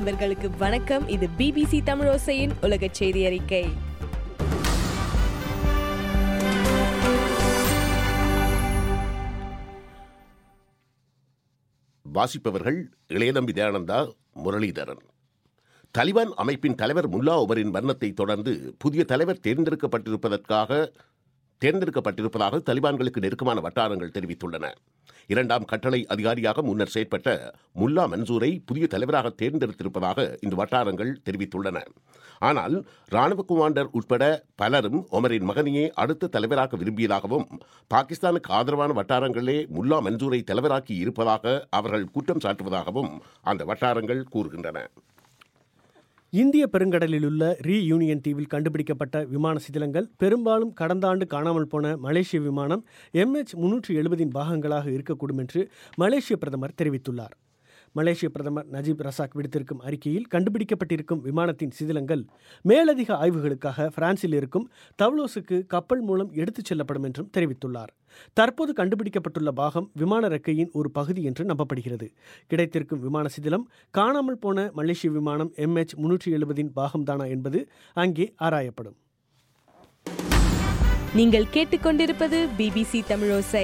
நண்பர்களுக்கு வணக்கம் இது பிபிசி தமிழோசையின் உலக செய்தி அறிக்கை வாசிப்பவர்கள் இளையதம்பி தயானந்தா முரளிதரன் தலிபான் அமைப்பின் தலைவர் முல்லா உமரின் மரணத்தை தொடர்ந்து புதிய தலைவர் தேர்ந்தெடுக்கப்பட்டிருப்பதற்காக தேர்ந்தெடுக்கப்பட்டிருப்பதாக தலிபான்களுக்கு நெருக்கமான வட்டாரங்கள் தெரிவித்துள்ளன இரண்டாம் கட்டளை அதிகாரியாக முன்னர் செயற்பட்ட முல்லா மன்சூரை புதிய தலைவராக தேர்ந்தெடுத்திருப்பதாக இந்த வட்டாரங்கள் தெரிவித்துள்ளன ஆனால் ராணுவ கமாண்டர் உட்பட பலரும் ஒமரின் மகனையே அடுத்த தலைவராக விரும்பியதாகவும் பாகிஸ்தானுக்கு ஆதரவான வட்டாரங்களே முல்லா மன்சூரை தலைவராக்கி இருப்பதாக அவர்கள் குற்றம் சாட்டுவதாகவும் அந்த வட்டாரங்கள் கூறுகின்றன இந்திய பெருங்கடலில் உள்ள ரீ யூனியன் தீவில் கண்டுபிடிக்கப்பட்ட விமான சிதிலங்கள் பெரும்பாலும் கடந்த ஆண்டு காணாமல் போன மலேசிய விமானம் எம்ஹெச் முன்னூற்றி எழுபதின் பாகங்களாக இருக்கக்கூடும் என்று மலேசிய பிரதமர் தெரிவித்துள்ளார் மலேசிய பிரதமர் நஜீப் ரசாக் விடுத்திருக்கும் அறிக்கையில் கண்டுபிடிக்கப்பட்டிருக்கும் விமானத்தின் சிதிலங்கள் மேலதிக ஆய்வுகளுக்காக பிரான்சில் இருக்கும் தவ்லோஸுக்கு கப்பல் மூலம் எடுத்துச் செல்லப்படும் என்றும் தெரிவித்துள்ளார் தற்போது கண்டுபிடிக்கப்பட்டுள்ள பாகம் விமான ரெக்கையின் ஒரு பகுதி என்று நம்பப்படுகிறது கிடைத்திருக்கும் விமான சிதிலம் காணாமல் போன மலேசிய விமானம் எம்ஹெச் முன்னூற்றி எழுபதின் பாகம்தானா என்பது அங்கே ஆராயப்படும் நீங்கள் கேட்டுக்கொண்டிருப்பது பிபிசி தமிழோசை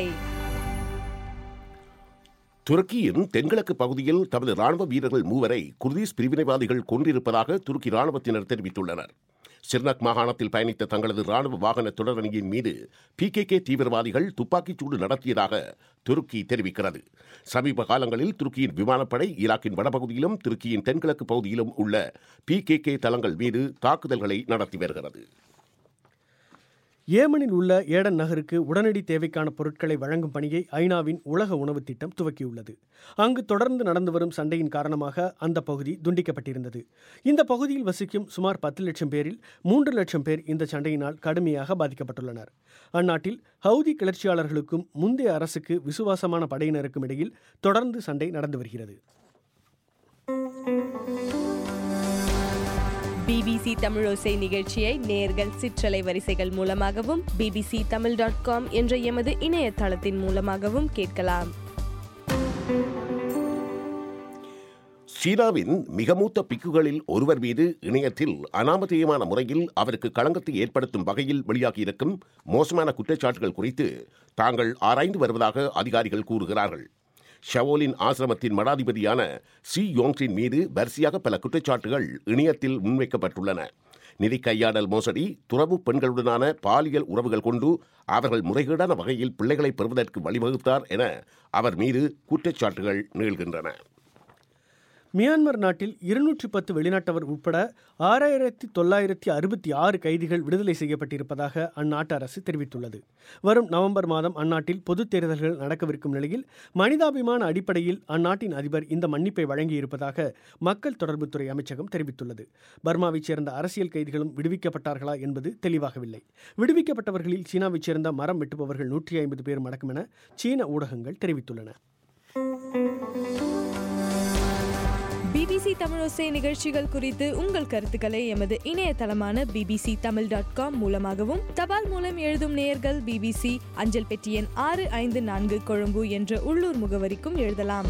துருக்கியின் தென்கிழக்கு பகுதியில் தமது ராணுவ வீரர்கள் மூவரை குர்தீஸ் பிரிவினைவாதிகள் கொன்றிருப்பதாக துருக்கி ராணுவத்தினர் தெரிவித்துள்ளனர் சிர்னக் மாகாணத்தில் பயணித்த தங்களது ராணுவ வாகன தொடரணியின் மீது பிகேகே தீவிரவாதிகள் துப்பாக்கிச்சூடு நடத்தியதாக துருக்கி தெரிவிக்கிறது சமீப காலங்களில் துருக்கியின் விமானப்படை ஈராக்கின் வடபகுதியிலும் துருக்கியின் தென்கிழக்கு பகுதியிலும் உள்ள பிகேகே தளங்கள் மீது தாக்குதல்களை நடத்தி வருகிறது ஏமனில் உள்ள ஏடன் நகருக்கு உடனடி தேவைக்கான பொருட்களை வழங்கும் பணியை ஐநாவின் உலக உணவு திட்டம் துவக்கியுள்ளது அங்கு தொடர்ந்து நடந்து வரும் சண்டையின் காரணமாக அந்த பகுதி துண்டிக்கப்பட்டிருந்தது இந்த பகுதியில் வசிக்கும் சுமார் பத்து லட்சம் பேரில் மூன்று லட்சம் பேர் இந்த சண்டையினால் கடுமையாக பாதிக்கப்பட்டுள்ளனர் அந்நாட்டில் ஹவுதி கிளர்ச்சியாளர்களுக்கும் முந்தைய அரசுக்கு விசுவாசமான படையினருக்கும் இடையில் தொடர்ந்து சண்டை நடந்து வருகிறது பிபிசி தமிழோசை நிகழ்ச்சியை நேர்கள் சிற்றலை வரிசைகள் மூலமாகவும் பிபிசி தமிழ் டாட் காம் என்ற எமது இணையதளத்தின் மூலமாகவும் கேட்கலாம் சீனாவின் மிக மூத்த பிக்குகளில் ஒருவர் மீது இணையத்தில் அனாமதேயமான முறையில் அவருக்கு களங்கத்தை ஏற்படுத்தும் வகையில் வெளியாகியிருக்கும் மோசமான குற்றச்சாட்டுகள் குறித்து தாங்கள் ஆராய்ந்து வருவதாக அதிகாரிகள் கூறுகிறார்கள் ஷவோலின் ஆசிரமத்தின் மடாதிபதியான சி யோங்ஸின் மீது வரிசையாக பல குற்றச்சாட்டுகள் இணையத்தில் முன்வைக்கப்பட்டுள்ளன நிதி கையாடல் மோசடி துறவு பெண்களுடனான பாலியல் உறவுகள் கொண்டு அவர்கள் முறைகேடான வகையில் பிள்ளைகளை பெறுவதற்கு வழிவகுத்தார் என அவர் மீது குற்றச்சாட்டுகள் நீள்கின்றன மியான்மர் நாட்டில் இருநூற்றி பத்து வெளிநாட்டவர் உட்பட ஆறாயிரத்தி தொள்ளாயிரத்தி அறுபத்தி ஆறு கைதிகள் விடுதலை செய்யப்பட்டிருப்பதாக அந்நாட்டு அரசு தெரிவித்துள்ளது வரும் நவம்பர் மாதம் அந்நாட்டில் பொதுத் தேர்தல்கள் நடக்கவிருக்கும் நிலையில் மனிதாபிமான அடிப்படையில் அந்நாட்டின் அதிபர் இந்த மன்னிப்பை வழங்கியிருப்பதாக மக்கள் தொடர்புத்துறை அமைச்சகம் தெரிவித்துள்ளது பர்மாவைச் சேர்ந்த அரசியல் கைதிகளும் விடுவிக்கப்பட்டார்களா என்பது தெளிவாகவில்லை விடுவிக்கப்பட்டவர்களில் சீனாவைச் சேர்ந்த மரம் வெட்டுபவர்கள் நூற்றி ஐம்பது பேர் அடக்கம் என சீன ஊடகங்கள் தெரிவித்துள்ளன பிபிசி தமிழோசை நிகழ்ச்சிகள் குறித்து உங்கள் கருத்துக்களை எமது இணையதளமான பிபிசி தமிழ் டாட் காம் மூலமாகவும் தபால் மூலம் எழுதும் நேயர்கள் பிபிசி அஞ்சல் பெட்டி எண் ஆறு ஐந்து நான்கு கொழும்பு என்ற உள்ளூர் முகவரிக்கும் எழுதலாம்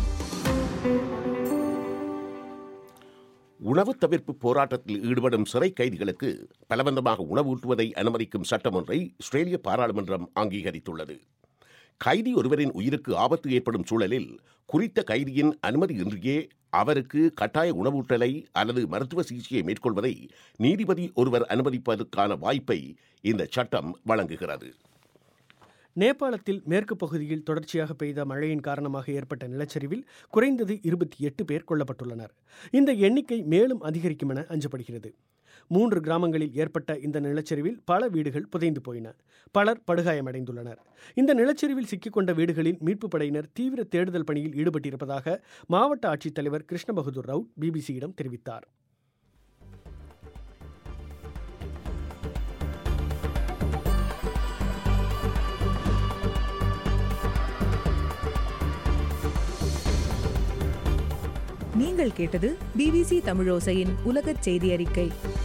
உணவு தவிர்ப்பு போராட்டத்தில் ஈடுபடும் சிறை கைதிகளுக்கு பலவந்தமாக உணவு ஊட்டுவதை அனுமதிக்கும் சட்டம் ஒன்றை ஆஸ்திரேலிய பாராளுமன்றம் அங்கீகரித்துள்ளது கைதி ஒருவரின் உயிருக்கு ஆபத்து ஏற்படும் சூழலில் குறித்த கைதியின் அனுமதியின்றியே அவருக்கு கட்டாய உணவூட்டலை அல்லது மருத்துவ சிகிச்சையை மேற்கொள்வதை நீதிபதி ஒருவர் அனுமதிப்பதற்கான வாய்ப்பை இந்த சட்டம் வழங்குகிறது நேபாளத்தில் மேற்கு பகுதியில் தொடர்ச்சியாக பெய்த மழையின் காரணமாக ஏற்பட்ட நிலச்சரிவில் குறைந்தது இருபத்தி எட்டு பேர் கொல்லப்பட்டுள்ளனர் இந்த எண்ணிக்கை மேலும் அதிகரிக்கும் என அஞ்சப்படுகிறது மூன்று கிராமங்களில் ஏற்பட்ட இந்த நிலச்சரிவில் பல வீடுகள் புதைந்து போயின பலர் படுகாயமடைந்துள்ளனர் இந்த நிலச்சரிவில் சிக்கிக்கொண்ட வீடுகளில் மீட்புப் படையினர் தீவிர தேடுதல் பணியில் ஈடுபட்டிருப்பதாக மாவட்ட ஆட்சித்தலைவர் கிருஷ்ண பகதூர் ரவுட் பிபிசியிடம் தெரிவித்தார் நீங்கள் கேட்டது பிபிசி தமிழோசையின் உலகச் செய்தி அறிக்கை